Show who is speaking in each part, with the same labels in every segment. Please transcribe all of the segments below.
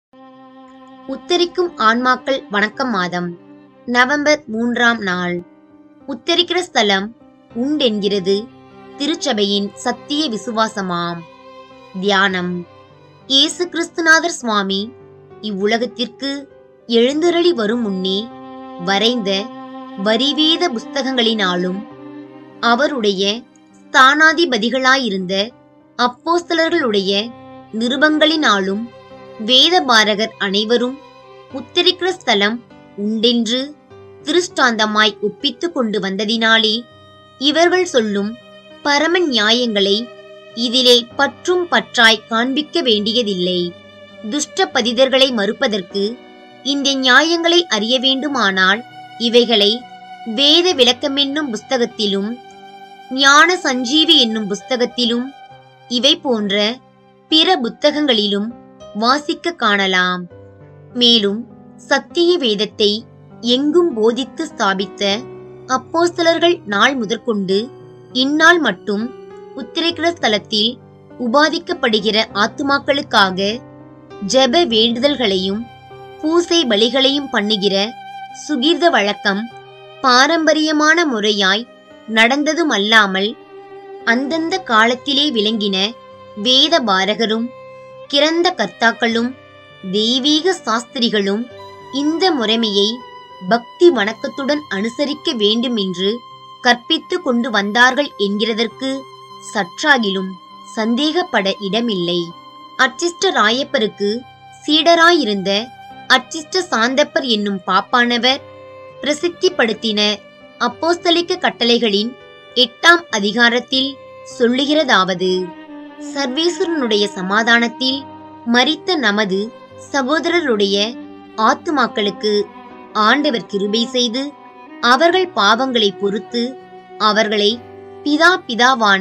Speaker 1: உத்தரிக்கும் ஆன்மாக்கள் வணக்கம் மாதம் நவம்பர் மூன்றாம் நாள் உத்தரிக்கிற ஸ்தலம் உண்டென்கிறது திருச்சபையின் சத்திய விசுவாசமாம் தியானம் இயேசு கிறிஸ்துநாதர் சுவாமி இவ்வுலகத்திற்கு எழுந்தருளி வரும் முன்னே வரைந்த வரிவேத புஸ்தகங்களினாலும் அவருடைய ஸ்தானாதிபதிகளாயிருந்த அப்போஸ்தலர்களுடைய நிருபங்களினாலும் வேதபாரகர் அனைவரும் உத்தரிக்கிற ஸ்தலம் உண்டென்று திருஷ்டாந்தமாய் ஒப்பித்துக் கொண்டு வந்ததினாலே இவர்கள் சொல்லும் பரம நியாயங்களை இதிலே பற்றும் பற்றாய் காண்பிக்க வேண்டியதில்லை துஷ்ட பதிதர்களை மறுப்பதற்கு இந்த நியாயங்களை அறிய வேண்டுமானால் இவைகளை வேத விளக்கமென்னும் புஸ்தகத்திலும் ஞான சஞ்சீவி என்னும் புஸ்தகத்திலும் இவை போன்ற பிற புத்தகங்களிலும் வாசிக்க காணலாம் மேலும் சத்திய வேதத்தை எங்கும் போதித்து ஸ்தாபித்த அப்போஸ்தலர்கள் நாள் முதற்கொண்டு இந்நாள் மட்டும் உத்திரைக்கிற ஸ்தலத்தில் உபாதிக்கப்படுகிற ஆத்துமாக்களுக்காக ஜெப வேண்டுதல்களையும் பூசை பலிகளையும் பண்ணுகிற சுகீர்த வழக்கம் பாரம்பரியமான முறையாய் நடந்ததும் அல்லாமல் அந்தந்த காலத்திலே விளங்கின வேத பாரகரும் கிறந்த கர்த்தாக்களும் தெய்வீக சாஸ்திரிகளும் இந்த முறைமையை பக்தி வணக்கத்துடன் அனுசரிக்க வேண்டும் என்று கற்பித்து கொண்டு வந்தார்கள் என்கிறதற்கு சற்றாகிலும் சந்தேகப்பட இடமில்லை அச்சிஷ்ட ராயப்பருக்கு சீடராயிருந்த அச்சிஷ்ட சாந்தப்பர் என்னும் பாப்பானவர் பிரசித்திப்படுத்தின அப்போஸ்தலிக்க கட்டளைகளின் எட்டாம் அதிகாரத்தில் சொல்லுகிறதாவது சர்வேஸ்வரனுடைய சமாதானத்தில் மரித்த நமது சகோதரருடைய ஆத்துமாக்களுக்கு ஆண்டவர் கிருபை செய்து அவர்கள் பாவங்களை பொறுத்து அவர்களை பிதா பிதாவான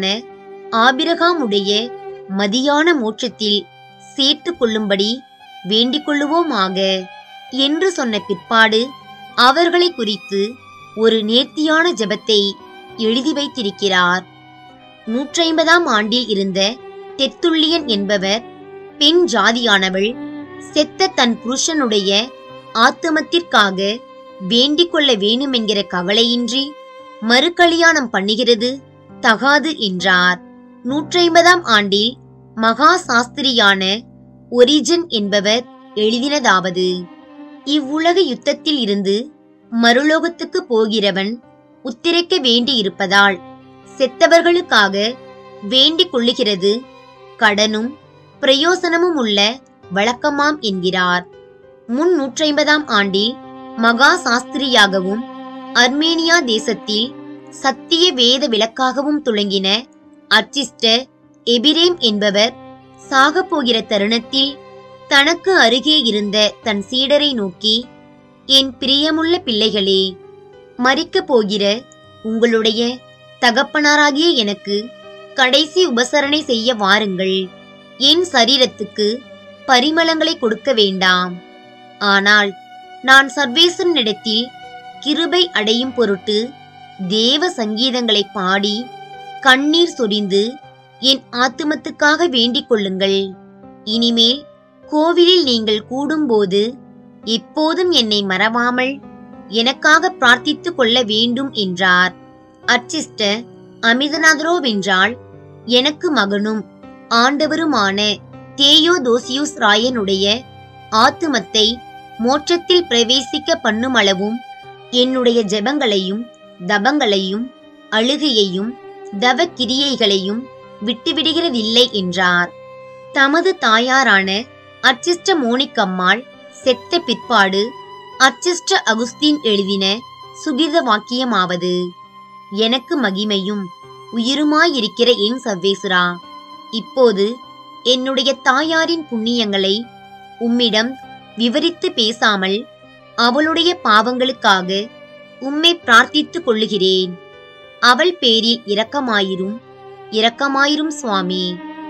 Speaker 1: ஆபிரகாமுடைய மதியான மோட்சத்தில் சேர்த்து கொள்ளும்படி வேண்டிக் கொள்ளுவோமாக என்று சொன்ன பிற்பாடு அவர்களை குறித்து ஒரு நேர்த்தியான ஜெபத்தை எழுதி வைத்திருக்கிறார் நூற்றைம்பதாம் ஆண்டில் இருந்த தெத்துள்ளியன் என்பவர் பெண் ஜாதியானவள் செத்த தன் புருஷனுடைய ஆத்துமத்திற்காக வேண்டிக் கொள்ள வேணுமென்கிற கவலையின்றி மறுகல்யாணம் பண்ணுகிறது தகாது என்றார் நூற்றைம்பதாம் ஆண்டில் மகா சாஸ்திரியான ஒரிஜன் என்பவர் எழுதினதாவது இவ்வுலக யுத்தத்தில் இருந்து மறுலோகத்துக்கு போகிறவன் உத்திரைக்க வேண்டியிருப்பதால் செத்தவர்களுக்காக வேண்டிக் கொள்ளுகிறது கடனும் பிரயோசனமும் உள்ள வழக்கமாம் என்கிறார் முன் நூற்றைம்பதாம் ஆண்டில் மகா சாஸ்திரியாகவும் அர்மேனியா தேசத்தில் சத்திய வேத விளக்காகவும் துளங்கின அர்ச்சிஸ்டர் எபிரேம் என்பவர் சாகப் போகிற தருணத்தில் தனக்கு அருகே இருந்த தன் சீடரை நோக்கி என் பிரியமுள்ள பிள்ளைகளே மறிக்கப் போகிற உங்களுடைய தகப்பனாராகிய எனக்கு கடைசி உபசரணை செய்ய வாருங்கள் என் சரீரத்துக்கு பரிமளங்களை கொடுக்க வேண்டாம் ஆனால் நான் சர்வேசனிடத்தில் கிருபை அடையும் பொருட்டு தேவ சங்கீதங்களை பாடி கண்ணீர் சொரிந்து என் ஆத்துமத்துக்காக வேண்டிக் கொள்ளுங்கள் இனிமேல் கோவிலில் நீங்கள் கூடும்போது எப்போதும் என்னை மறவாமல் எனக்காக பிரார்த்தித்துக் கொள்ள வேண்டும் என்றார் அர்ச்சிஸ்ட அமிதநாதரோவென்றால் எனக்கு மகனும் ஆண்டவருமான தேயோதோசியுஸ் ராயனுடைய ஆத்துமத்தை மோட்சத்தில் பிரவேசிக்க பண்ணுமளவும் என்னுடைய ஜெபங்களையும் தபங்களையும் அழுகையையும் தவ கிரியைகளையும் விட்டுவிடுகிறதில்லை என்றார் தமது தாயாரான அர்ச்சிஷ்ட மோனிக்கம்மாள் செத்த பிற்பாடு அர்ச்சிஷ்ட அகுஸ்தீன் எழுதின சுகித வாக்கியமாவது எனக்கு மகிமையும் உயிருமாயிருக்கிற என் சர்வேசுரா இப்போது என்னுடைய தாயாரின் புண்ணியங்களை உம்மிடம் விவரித்து பேசாமல் அவளுடைய பாவங்களுக்காக உம்மை பிரார்த்தித்துக் கொள்ளுகிறேன் அவள் பேரில் இரக்கமாயிரும் இரக்கமாயிரும் சுவாமி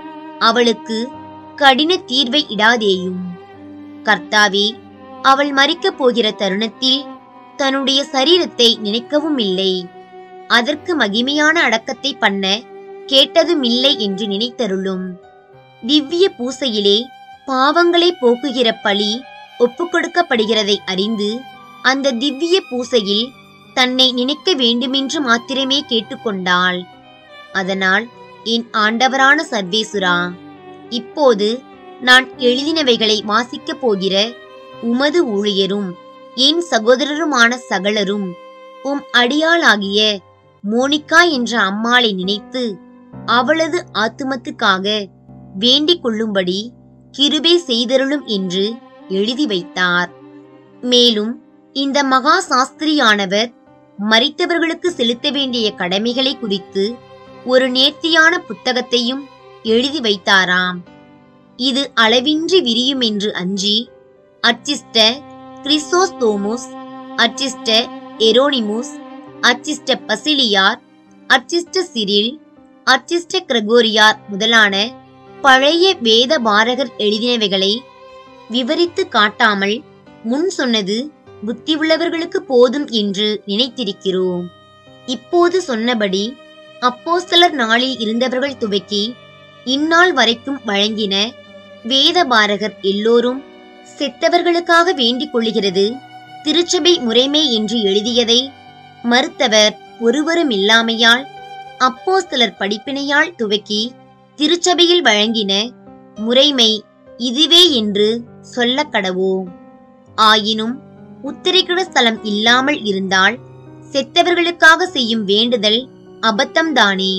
Speaker 1: அவளுக்கு கடின தீர்வை இடாதேயும் கர்த்தாவே அவள் மறிக்கப் போகிற தருணத்தில் தன்னுடைய சரீரத்தை நினைக்கவும் இல்லை அதற்கு மகிமையான அடக்கத்தை பண்ண கேட்டதுமில்லை என்று நினைத்தருளும் திவ்ய பூசையிலே பாவங்களை போக்குகிற பழி ஒப்புக்கொடுக்கப்படுகிறதை அறிந்து அந்த திவ்ய பூசையில் தன்னை நினைக்க வேண்டுமென்று மாத்திரமே கேட்டுக்கொண்டாள் அதனால் என் ஆண்டவரான சர்வேசுரா இப்போது நான் எழுதினவைகளை வாசிக்கப் போகிற உமது ஊழியரும் என் சகோதரருமான சகலரும் உம் அடியாளாகிய மோனிகா என்ற அம்மாளை நினைத்து அவளது ஆத்துமத்துக்காக வேண்டிக் கொள்ளும்படி கிருபை செய்தருளும் என்று எழுதி வைத்தார் மேலும் இந்த மகா சாஸ்திரியானவர் மரித்தவர்களுக்கு செலுத்த வேண்டிய கடமைகளை குறித்து ஒரு நேர்த்தியான புத்தகத்தையும் எழுதி வைத்தாராம் இது அளவின்றி விரியும் என்று அஞ்சி அர்ச்சிஸ்ட கிறிஸ்தோஸ்தோமுஸ் அர்ச்சிஸ்ட எரோனிமுஸ் அர்ச்சிஸ்ட பசிலியார் அர்ச்சிஸ்ட சிரில் அர்ச்சிஸ்ட கிரகோரியார் முதலான பழைய வேத பாரகர் எழுதினவைகளை விவரித்து காட்டாமல் முன் சொன்னது புத்தியுள்ளவர்களுக்கு போதும் என்று நினைத்திருக்கிறோம் இப்போது சொன்னபடி அப்போஸ்தலர் நாளில் இருந்தவர்கள் துவக்கி இந்நாள் வரைக்கும் வழங்கின வேத பாரகர் எல்லோரும் செத்தவர்களுக்காக வேண்டிக் கொள்ளுகிறது திருச்சபை முறைமை என்று எழுதியதை மறுத்தவர் ஒருவரும் இல்லாமையால் அப்போஸ்தலர் படிப்பினையால் துவக்கி திருச்சபையில் வழங்கின முறைமை இதுவே என்று சொல்லக் கடவோம் ஆயினும் உத்தரிக்கிற ஸ்தலம் இல்லாமல் இருந்தால் செத்தவர்களுக்காக செய்யும் வேண்டுதல் அபத்தம்தானே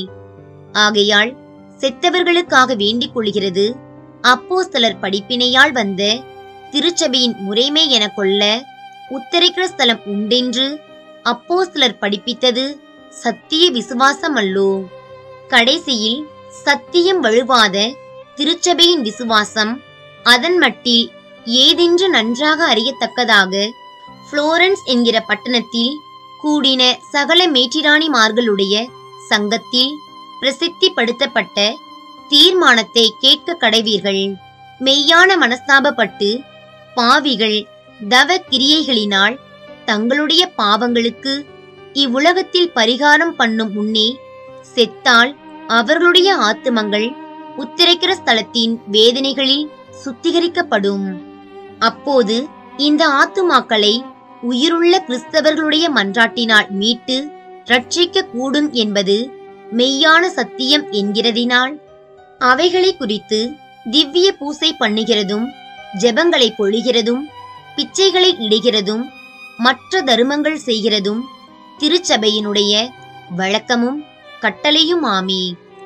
Speaker 1: ஆகையால் செத்தவர்களுக்காக வேண்டிக் கொள்கிறது அப்போஸ்தலர் படிப்பினையால் வந்த திருச்சபையின் முறைமை என கொள்ள உத்தரிக்கிற ஸ்தலம் உண்டென்று அப்போஸ்தலர் படிப்பித்தது சத்திய விசுவாசமல்லோ கடைசியில் சத்தியம் வழுவாத திருச்சபையின் விசுவாசம் அதன் மட்டில் ஏதென்று நன்றாக அறியத்தக்கதாக புளோரன்ஸ் என்கிற பட்டணத்தில் கூடின சகல மேற்றிராணிமார்களுடைய சங்கத்தில் பிரசித்திப்படுத்தப்பட்ட தீர்மானத்தை கேட்க கடைவீர்கள் மெய்யான மனஸ்தாபப்பட்டு பாவிகள் தவ கிரியைகளினால் தங்களுடைய பாவங்களுக்கு இவ்வுலகத்தில் பரிகாரம் பண்ணும் முன்னே செத்தால் அவர்களுடைய ஆத்துமங்கள் உத்திரைக்கிற ஸ்தலத்தின் வேதனைகளில் சுத்திகரிக்கப்படும் அப்போது இந்த ஆத்துமாக்களை உயிருள்ள கிறிஸ்தவர்களுடைய மன்றாட்டினால் மீட்டு ரட்சிக்க கூடும் என்பது மெய்யான சத்தியம் என்கிறதினால் அவைகளை குறித்து திவ்ய பூசை பண்ணுகிறதும் ஜெபங்களை பொழிகிறதும் பிச்சைகளை இடுகிறதும் மற்ற தருமங்கள் செய்கிறதும் திருச்சபையினுடைய வழக்கமும் கட்டளையும் ஆமே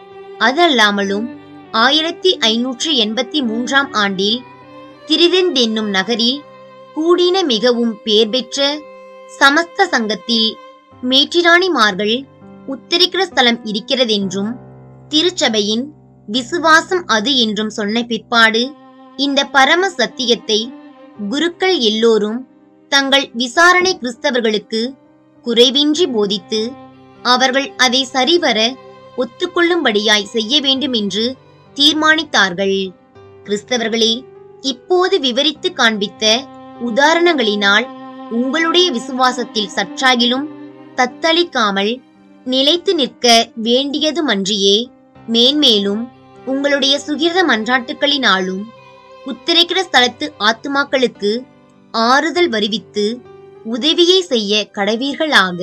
Speaker 1: அதல்லாமலும் ஆயிரத்தி ஐநூற்று எண்பத்தி மூன்றாம் ஆண்டில் திரிவெந்த் என்னும் நகரில் கூடின மிகவும் பேர் பெற்ற சமஸ்த சங்கத்தில் மேற்றிராணிமார்கள் உத்தரிக்கிற ஸ்தலம் இருக்கிறதென்றும் திருச்சபையின் விசுவாசம் அது என்றும் சொன்ன பிற்பாடு இந்த பரம சத்தியத்தை குருக்கள் எல்லோரும் தங்கள் விசாரணை கிறிஸ்தவர்களுக்கு குறைவின்றி போதித்து அவர்கள் அதை சரிவர ஒத்துக்கொள்ளும்படியாய் செய்ய வேண்டும் என்று தீர்மானித்தார்கள் கிறிஸ்தவர்களே இப்போது விவரித்து காண்பித்த உதாரணங்களினால் உங்களுடைய விசுவாசத்தில் சற்றாகிலும் தத்தளிக்காமல் நிலைத்து நிற்க வேண்டியதுமன்றியே மேன்மேலும் உங்களுடைய சுகிர்த மன்றாட்டுக்களினாலும் உத்திரைக்கிற ஸ்தலத்து ஆத்துமாக்களுக்கு ஆறுதல் வருவித்து உதவியை செய்ய கடவீர்களாக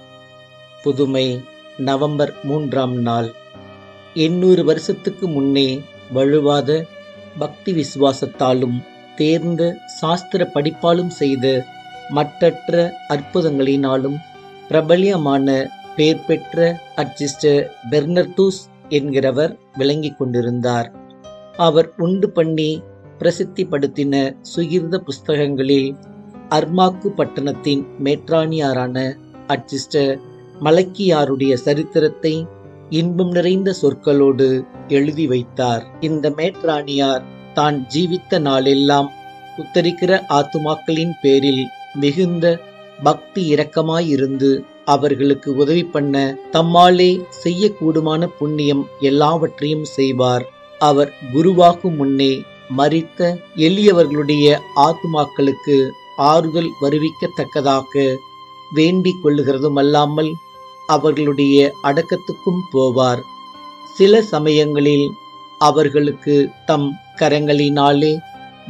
Speaker 2: புதுமை நவம்பர் மூன்றாம் நாள் எண்ணூறு வருஷத்துக்கு முன்னே வழுவாத பக்தி விசுவாசத்தாலும் தேர்ந்த சாஸ்திர படிப்பாலும் செய்த மற்றற்ற அற்புதங்களினாலும் பிரபல்யமான பேர் பெற்ற அர்ச்சிஸ்டர் பெர்னர்டூஸ் என்கிறவர் விளங்கிக் கொண்டிருந்தார் அவர் உண்டு பண்ணி பிரசித்திப்படுத்தின சுகிர்த புஸ்தகங்களில் அர்மாக்கு பட்டணத்தின் மேற்றாணியாரான அர்ச்சிஸ்டர் மலக்கியாருடைய சரித்திரத்தை இன்பம் நிறைந்த சொற்களோடு எழுதி வைத்தார் இந்த மேற்றாணியார் தான் ஜீவித்த நாளெல்லாம் உத்தரிக்கிற ஆத்துமாக்களின் பேரில் மிகுந்த பக்தி இரக்கமாயிருந்து அவர்களுக்கு உதவி பண்ண தம்மாலே செய்யக்கூடுமான புண்ணியம் எல்லாவற்றையும் செய்வார் அவர் குருவாகும் முன்னே மரித்த எளியவர்களுடைய ஆத்துமாக்களுக்கு ஆறுதல் வருவிக்கத்தக்கதாக வேண்டிக் கொள்ளுகிறதும் அல்லாமல் அவர்களுடைய அடக்கத்துக்கும் போவார் சில சமயங்களில் அவர்களுக்கு தம் கரங்களினாலே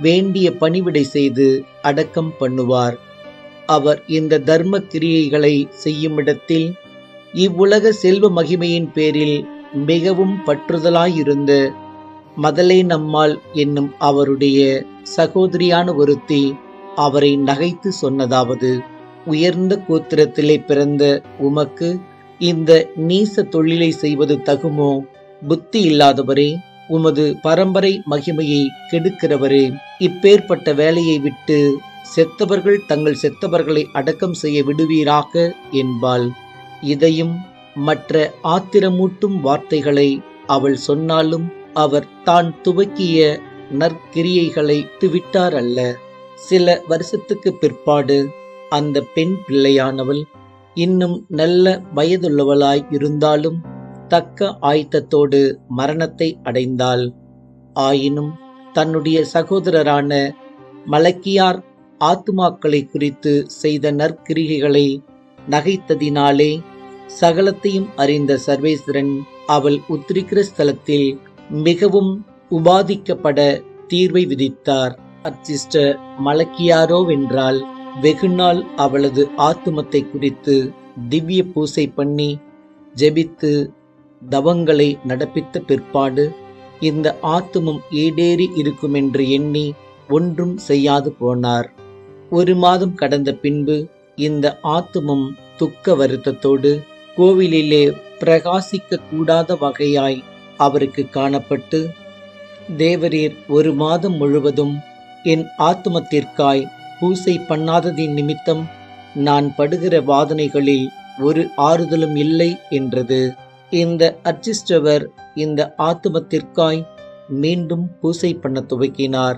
Speaker 2: வேண்டிய பணிவிடை செய்து அடக்கம் பண்ணுவார் அவர் இந்த தர்ம கிரியைகளை செய்யுமிடத்தில் இவ்வுலக செல்வ மகிமையின் பேரில் மிகவும் பற்றுதலாயிருந்த மதலை நம்மாள் என்னும் அவருடைய சகோதரியான ஒருத்தி அவரை நகைத்து சொன்னதாவது உயர்ந்த கோத்திரத்திலே பிறந்த உமக்கு இந்த நீச தொழிலை செய்வது தகுமோ புத்தி இல்லாதவரே உமது பரம்பரை மகிமையை கெடுக்கிறவரே இப்பேற்பட்ட வேலையை விட்டு செத்தவர்கள் தங்கள் செத்தவர்களை அடக்கம் செய்ய விடுவீராக என்பாள் இதையும் மற்ற ஆத்திரமூட்டும் வார்த்தைகளை அவள் சொன்னாலும் அவர் தான் துவக்கிய நற்கிரியைகளை விட்டார் அல்ல சில வருஷத்துக்கு பிற்பாடு அந்த பெண் பிள்ளையானவள் இன்னும் நல்ல வயதுள்ளவளாய் இருந்தாலும் தக்க ஆயத்தத்தோடு மரணத்தை அடைந்தாள் ஆயினும் தன்னுடைய சகோதரரான மலக்கியார் ஆத்துமாக்களை குறித்து செய்த நற்கிரிகைகளை நகைத்ததினாலே சகலத்தையும் அறிந்த சர்வேஸ்வரன் அவள் உத்திரிக்கிற ஸ்தலத்தில் மிகவும் உபாதிக்கப்பட தீர்வை விதித்தார் அச்சிஸ்டர் மலக்கியாரோவென்றால் வெகுநாள் அவளது ஆத்துமத்தை குறித்து திவ்ய பூசை பண்ணி ஜெபித்து தவங்களை நடப்பித்த பிற்பாடு இந்த ஆத்துமம் ஈடேறி இருக்குமென்று எண்ணி ஒன்றும் செய்யாது போனார் ஒரு மாதம் கடந்த பின்பு இந்த ஆத்துமம் துக்க வருத்தத்தோடு கோவிலிலே பிரகாசிக்க கூடாத வகையாய் அவருக்கு காணப்பட்டு தேவரீர் ஒரு மாதம் முழுவதும் என் ஆத்துமத்திற்காய் பூசை பண்ணாததின் நிமித்தம் நான் படுகிற வாதனைகளில் ஒரு ஆறுதலும் இல்லை என்றது இந்த அர்ச்சிஸ்டவர் இந்த ஆத்துமத்திற்காய் மீண்டும் பூசை பண்ண துவக்கினார்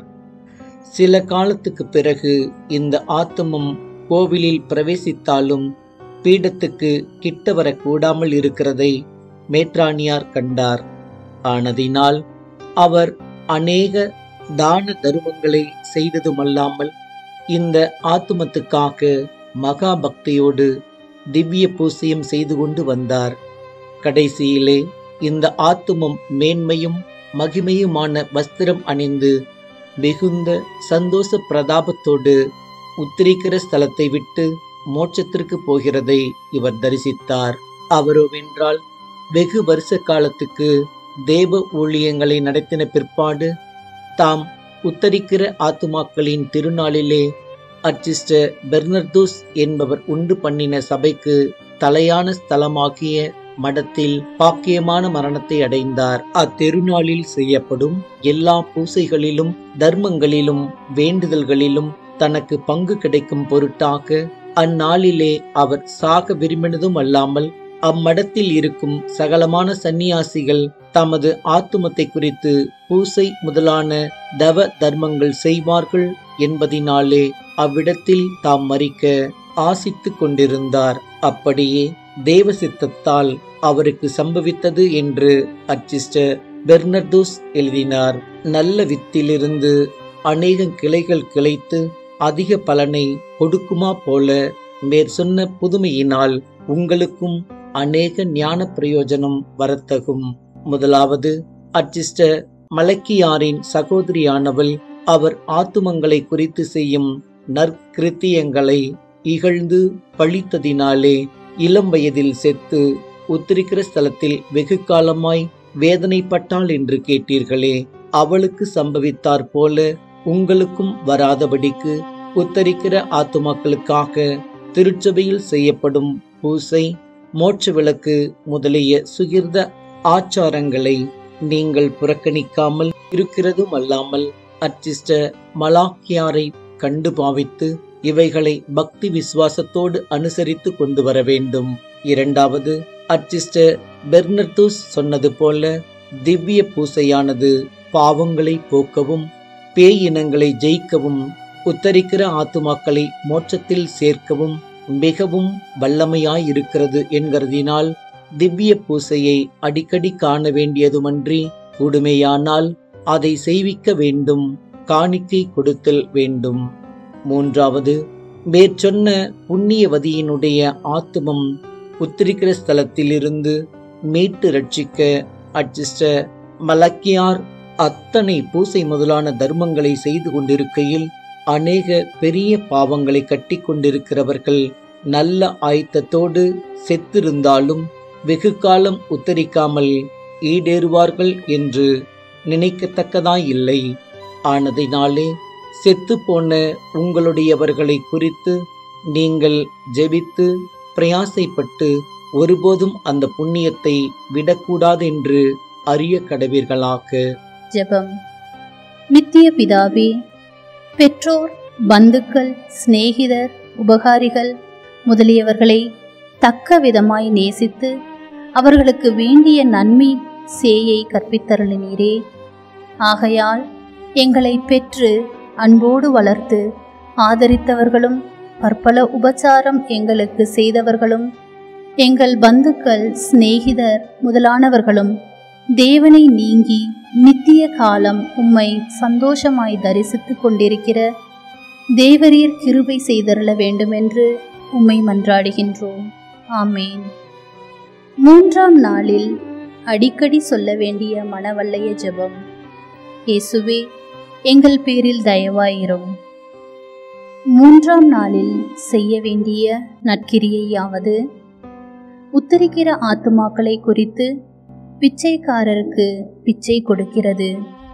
Speaker 2: சில காலத்துக்கு பிறகு இந்த ஆத்துமம் கோவிலில் பிரவேசித்தாலும் பீடத்துக்கு கிட்ட வரக்கூடாமல் இருக்கிறதை மேற்றானியார் கண்டார் ஆனதினால் அவர் அநேக தான தருமங்களை செய்ததுமல்லாமல் இந்த ஆத்துமத்துக்காக மகா பக்தியோடு திவ்ய பூசையும் செய்து கொண்டு வந்தார் கடைசியிலே இந்த ஆத்துமம் மேன்மையும் மகிமையுமான வஸ்திரம் அணிந்து மிகுந்த சந்தோஷ பிரதாபத்தோடு உத்திரிக்கிற ஸ்தலத்தை விட்டு மோட்சத்திற்கு போகிறதை இவர் தரிசித்தார் அவரோவென்றால் வெகு வருஷ காலத்துக்கு தேவ ஊழியங்களை நடத்தின பிற்பாடு தாம் உத்தரிக்கிற ஆத்துமாக்களின் திருநாளிலே அர்ச்சிஸ்டர் பெர்னர்தூஸ் என்பவர் உண்டு பண்ணின சபைக்கு தலையான ஸ்தலமாகிய மடத்தில் பாக்கியமான மரணத்தை அடைந்தார் அத்தெருநாளில் செய்யப்படும் எல்லா பூசைகளிலும் தர்மங்களிலும் வேண்டுதல்களிலும் தனக்கு பங்கு கிடைக்கும் பொருட்டாக அந்நாளிலே அவர் சாக விரும்பினதும் அல்லாமல் அம்மடத்தில் இருக்கும் சகலமான சந்நியாசிகள் தமது ஆத்துமத்தை குறித்து பூசை முதலான தவ தர்மங்கள் செய்வார்கள் என்பதினாலே அவ்விடத்தில் தாம் மறிக்க ஆசித்துக் கொண்டிருந்தார் அப்படியே தேவ சித்தத்தால் அவருக்கு சம்பவித்தது என்று அர்ச்சிஸ்டர் பெர்னர்தூஸ் எழுதினார் நல்ல வித்திலிருந்து அநேக கிளைகள் கிளைத்து அதிக பலனை கொடுக்குமா போல மேற்சொன்ன புதுமையினால் உங்களுக்கும் அநேக ஞான பிரயோஜனம் வரத்தகும் முதலாவது அர்ச்சிஸ்டர் மலக்கியாரின் சகோதரியானவள் அவர் ஆத்துமங்களை குறித்து செய்யும் நற்கிருத்தியங்களை இகழ்ந்து பழித்ததினாலே இளம் வயதில் செத்து உத்திரிக்கிற ஸ்தலத்தில் வெகு காலமாய் வேதனைப்பட்டாள் என்று கேட்டீர்களே அவளுக்கு சம்பவித்தார் போல உங்களுக்கும் வராதபடிக்கு உத்தரிக்கிற ஆத்துமாக்களுக்காக திருச்சபையில் செய்யப்படும் பூசை மோட்ச விளக்கு முதலிய சுகிர்த ஆச்சாரங்களை நீங்கள் புறக்கணிக்காமல் இருக்கிறதும் அல்லாமல் அர்ச்சிஸ்டர் மலாக்கியாரை கண்டு பாவித்து இவைகளை பக்தி விசுவாசத்தோடு அனுசரித்து கொண்டு வர வேண்டும் இரண்டாவது அர்ச்சிஸ்டர் பெர்னர்தூஸ் சொன்னது போல திவ்ய பூசையானது பாவங்களை போக்கவும் பேய் இனங்களை ஜெயிக்கவும் உத்தரிக்கிற ஆத்துமாக்களை மோட்சத்தில் சேர்க்கவும் மிகவும் வல்லமையாயிருக்கிறது என்கிறதினால் திவ்ய பூசையை அடிக்கடி காண வேண்டியதுமன்றி கூடுமேயானால் அதை செய்விக்க வேண்டும் காணிக்கை கொடுத்தல் வேண்டும் மூன்றாவது மேற்சொன்ன புண்ணியவதியினுடைய ஆத்துமம் உத்திரிக்கிற ஸ்தலத்திலிருந்து மீட்டு ரட்சிக்க அட்ஜிஸ்டர் மலக்கியார் அத்தனை பூசை முதலான தர்மங்களை செய்து கொண்டிருக்கையில் அநேக பெரிய பாவங்களை கட்டி கொண்டிருக்கிறவர்கள் நல்ல ஆயத்தத்தோடு செத்திருந்தாலும் வெகு காலம் உத்தரிக்காமல் ஈடேறுவார்கள் என்று நினைக்கத்தக்கதாயில்லை ஆனதினாலே செத்து போன உங்களுடையவர்களை குறித்து நீங்கள் ஜெபித்து பிரயாசைப்பட்டு ஒருபோதும் அந்த புண்ணியத்தை விடக்கூடாதென்று அறிய கடவீர்களாக
Speaker 3: ஜெபம் நித்திய பிதாவே பெற்றோர் பந்துக்கள் சிநேகிதர் உபகாரிகள் முதலியவர்களை தக்க விதமாய் நேசித்து அவர்களுக்கு வேண்டிய நன்மை சேயை கற்பித்தருளினீரே ஆகையால் எங்களை பெற்று அன்போடு வளர்த்து ஆதரித்தவர்களும் பற்பல உபச்சாரம் எங்களுக்கு செய்தவர்களும் எங்கள் பந்துக்கள் சிநேகிதர் முதலானவர்களும் தேவனை நீங்கி நித்திய காலம் உம்மை சந்தோஷமாய் தரிசித்துக் கொண்டிருக்கிற தேவரீர் கிருபை செய்தருள வேண்டுமென்று உம்மை மன்றாடுகின்றோம் ஆமேன் மூன்றாம் நாளில் அடிக்கடி சொல்ல வேண்டிய மனவல்லைய ஜெபம் இயேசுவே எங்கள் பேரில் தயவாயிரும் மூன்றாம் நாளில் செய்ய வேண்டிய நற்கிரியையாவது உத்தரிக்கிற ஆத்துமாக்களை குறித்து பிச்சைக்காரருக்கு பிச்சை கொடுக்கிறது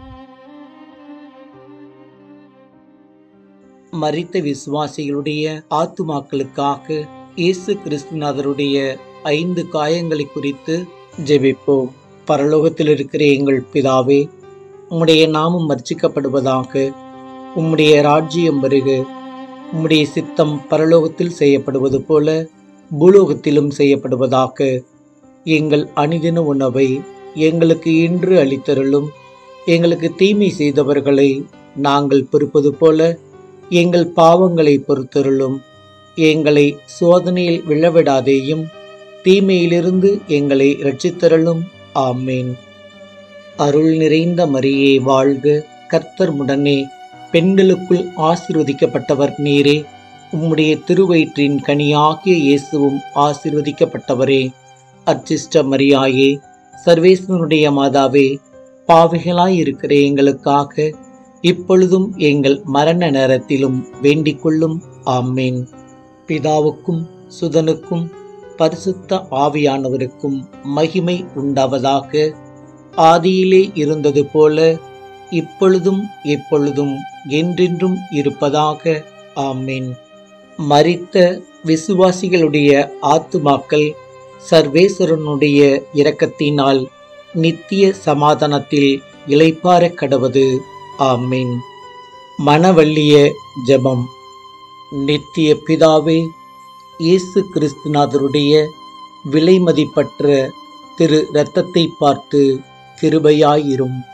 Speaker 2: மரித்த விசுவாசிகளுடைய ஆத்துமாக்களுக்காக இயேசு கிறிஸ்துநாதருடைய ஐந்து காயங்களை குறித்து ஜெபிப்போம் பரலோகத்தில் இருக்கிற எங்கள் பிதாவே உம்முடைய நாமம் மர்ச்சிக்கப்படுவதாக உம்முடைய ராஜ்யம் வருக உம்முடைய சித்தம் பரலோகத்தில் செய்யப்படுவது போல பூலோகத்திலும் செய்யப்படுவதாக எங்கள் அணிதின உணவை எங்களுக்கு இன்று அளித்தருளும் எங்களுக்கு தீமை செய்தவர்களை நாங்கள் பொறுப்பது போல எங்கள் பாவங்களை பொறுத்தருளும் எங்களை சோதனையில் விழவிடாதேயும் தீமையிலிருந்து எங்களை இரட்சித்தருளும் ஆமேன் அருள் நிறைந்த மரியே வாழ்க கர்த்தர் முடனே பெண்களுக்குள் ஆசிர்வதிக்கப்பட்டவர் நீரே உம்முடைய திருவயிற்றின் கனியாகிய இயேசுவும் ஆசிர்வதிக்கப்பட்டவரே அர்ச்சிஷ்ட மரியாயே சர்வேஸ்வனுடைய மாதாவே பாவிகளாய் இருக்கிற எங்களுக்காக இப்பொழுதும் எங்கள் மரண நேரத்திலும் வேண்டிக் கொள்ளும் ஆமேன் பிதாவுக்கும் சுதனுக்கும் பரிசுத்த ஆவியானவருக்கும் மகிமை உண்டாவதாக ஆதியிலே இருந்தது போல இப்பொழுதும் எப்பொழுதும் என்றென்றும் இருப்பதாக ஆமேன் மரித்த விசுவாசிகளுடைய ஆத்துமாக்கள் சர்வேஸ்வரனுடைய இரக்கத்தினால் நித்திய சமாதானத்தில் இளைப்பார கடவது ஆமீன் மனவள்ளிய ஜெபம் நித்திய பிதாவே இயேசு கிறிஸ்துநாதருடைய விலைமதிப்பற்ற திரு இரத்தத்தை பார்த்து கிருபையாயிரும்